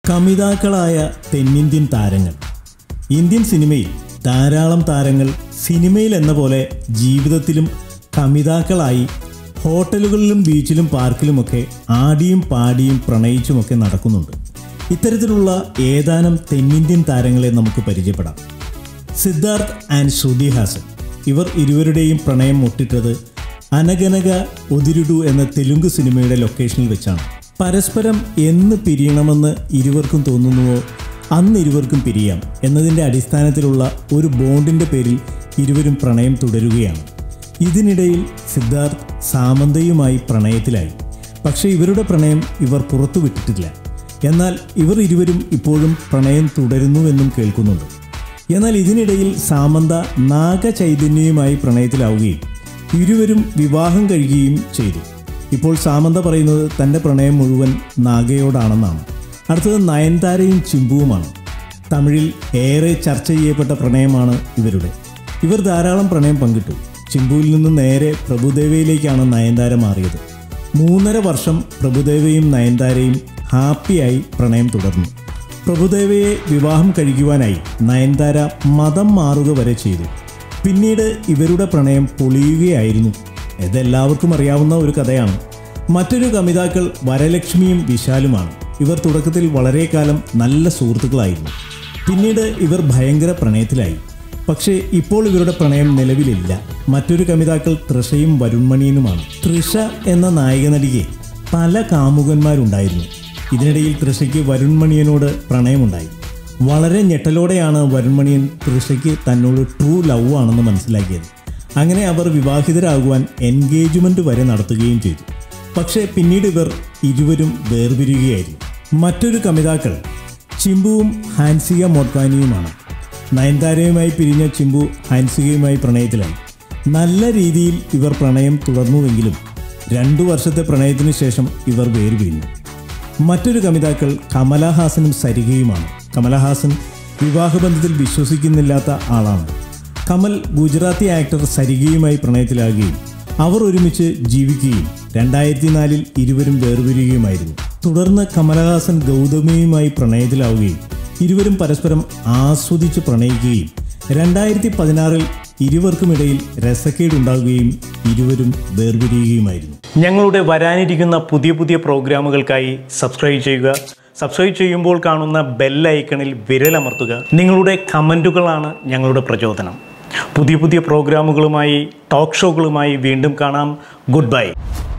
കമിതാക്കളായ തെന്നിന്ത്യൻ താരങ്ങൾ ഇന്ത്യൻ സിനിമയിൽ ധാരാളം താരങ്ങൾ സിനിമയിൽ എന്ന പോലെ ജീവിതത്തിലും കമിതാക്കളായി ഹോട്ടലുകളിലും ബീച്ചിലും പാർക്കിലുമൊക്കെ ആടിയും പാടിയും പ്രണയിച്ചുമൊക്കെ നടക്കുന്നുണ്ട് ഇത്തരത്തിലുള്ള ഏതാനും തെന്നിന്ത്യൻ താരങ്ങളെ നമുക്ക് പരിചയപ്പെടാം സിദ്ധാർത്ഥ് ആൻഡ് ശ്രുതി ഹാസൻ ഇവർ ഇരുവരുടെയും പ്രണയം മുട്ടിട്ടത് അനഗനക ഒതിരുടു എന്ന തെലുങ്ക് സിനിമയുടെ ലൊക്കേഷനിൽ വെച്ചാണ് പരസ്പരം എന്ന് പിരിയണമെന്ന് ഇരുവർക്കും തോന്നുന്നുവോ അന്ന് ഇരുവർക്കും പിരിയാം എന്നതിൻ്റെ അടിസ്ഥാനത്തിലുള്ള ഒരു ബോണ്ടിൻ്റെ പേരിൽ ഇരുവരും പ്രണയം തുടരുകയാണ് ഇതിനിടയിൽ സിദ്ധാർത്ഥ് സാമന്തയുമായി പ്രണയത്തിലായി പക്ഷേ ഇവരുടെ പ്രണയം ഇവർ പുറത്തുവിട്ടിട്ടില്ല എന്നാൽ ഇവർ ഇരുവരും ഇപ്പോഴും പ്രണയം തുടരുന്നുവെന്നും കേൾക്കുന്നുണ്ട് എന്നാൽ ഇതിനിടയിൽ സാമന്ത നാഗചൈതന്യവുമായി പ്രണയത്തിലാവുകയും ഇരുവരും വിവാഹം കഴിയുകയും ചെയ്തു ഇപ്പോൾ സാമന്ത പറയുന്നത് തൻ്റെ പ്രണയം മുഴുവൻ നാഗയോടാണെന്നാണ് അടുത്തത് നയൻതാരയും ചിമ്പുവുമാണ് തമിഴിൽ ഏറെ ചർച്ച ചെയ്യപ്പെട്ട പ്രണയമാണ് ഇവരുടെ ഇവർ ധാരാളം പ്രണയം പങ്കിട്ടു ചിമ്പുവിൽ നിന്ന് നേരെ പ്രഭുദേവയിലേക്കാണ് നയൻതാര മാറിയത് മൂന്നര വർഷം പ്രഭുദേവയും നയൻതാരയും ഹാപ്പിയായി പ്രണയം തുടർന്നു പ്രഭുദേവയെ വിവാഹം കഴിക്കുവാനായി നയൻതാര മതം മാറുക വരെ ചെയ്തു പിന്നീട് ഇവരുടെ പ്രണയം പൊളിയുകയായിരുന്നു ഇതെല്ലാവർക്കും അറിയാവുന്ന ഒരു കഥയാണ് മറ്റൊരു കമിതാക്കൾ വരലക്ഷ്മിയും വിശാലുമാണ് ഇവർ തുടക്കത്തിൽ വളരെ കാലം നല്ല സുഹൃത്തുക്കളായിരുന്നു പിന്നീട് ഇവർ ഭയങ്കര പ്രണയത്തിലായി പക്ഷേ ഇപ്പോൾ ഇവരുടെ പ്രണയം നിലവിലില്ല മറ്റൊരു കമിതാക്കൾ തൃഷയും വരുൺമണിയനുമാണ് തൃഷ എന്ന നായിക നടിക്ക് പല കാമുകന്മാരുണ്ടായിരുന്നു ഇതിനിടയിൽ തൃഷയ്ക്ക് വരുൺമണിയനോട് പ്രണയമുണ്ടായി വളരെ ഞെട്ടലോടെയാണ് വരുൺമണിയൻ തൃഷയ്ക്ക് തന്നോട് ട്രൂ ലവ് ആണെന്ന് മനസ്സിലാക്കിയത് അങ്ങനെ അവർ വിവാഹിതരാകുവാൻ എൻഗേജ്മെന്റ് വരെ നടത്തുകയും ചെയ്തു പക്ഷേ പിന്നീട് ഇവർ ഇരുവരും വേർപിരിയുകയായിരുന്നു മറ്റൊരു കമിതാക്കൾ ചിമ്പുവും ഹാൻസിക മോട്ട്വാനിയുമാണ് നയൻതാരയുമായി പിരിഞ്ഞ ചിമ്പു ഹാൻസികയുമായി പ്രണയത്തിലായി നല്ല രീതിയിൽ ഇവർ പ്രണയം തുടർന്നുവെങ്കിലും രണ്ടു വർഷത്തെ പ്രണയത്തിനു ശേഷം ഇവർ വേർപിരിഞ്ഞു മറ്റൊരു കമിതാക്കൾ കമലഹാസനും സരികയുമാണ് കമലഹാസൻ വിവാഹബന്ധത്തിൽ വിശ്വസിക്കുന്നില്ലാത്ത ആളാണ് കമൽ ഗുജറാത്തി ആക്ടർ സരികയുമായി പ്രണയത്തിലാകുകയും അവർ ഒരുമിച്ച് ജീവിക്കുകയും രണ്ടായിരത്തി നാലിൽ ഇരുവരും വേർപിരിയുകയുമായിരുന്നു തുടർന്ന് കമലഹാസൻ ഗൗതമിയുമായി പ്രണയത്തിലാവുകയും ഇരുവരും പരസ്പരം ആസ്വദിച്ച് പ്രണയിക്കുകയും രണ്ടായിരത്തി പതിനാറിൽ ഇരുവർക്കുമിടയിൽ രസക്കേടുണ്ടാകുകയും ഇരുവരും വേർപിരിയുകയുമായിരുന്നു ഞങ്ങളുടെ വരാനിരിക്കുന്ന പുതിയ പുതിയ പ്രോഗ്രാമുകൾക്കായി സബ്സ്ക്രൈബ് ചെയ്യുക സബ്സ്ക്രൈബ് ചെയ്യുമ്പോൾ കാണുന്ന ബെൽ ഐക്കണിൽ വിരലമർത്തുക നിങ്ങളുടെ കമൻറ്റുകളാണ് ഞങ്ങളുടെ പ്രചോദനം പുതിയ പുതിയ പ്രോഗ്രാമുകളുമായി ടോക്ക് ഷോകളുമായി വീണ്ടും കാണാം ഗുഡ് ബൈ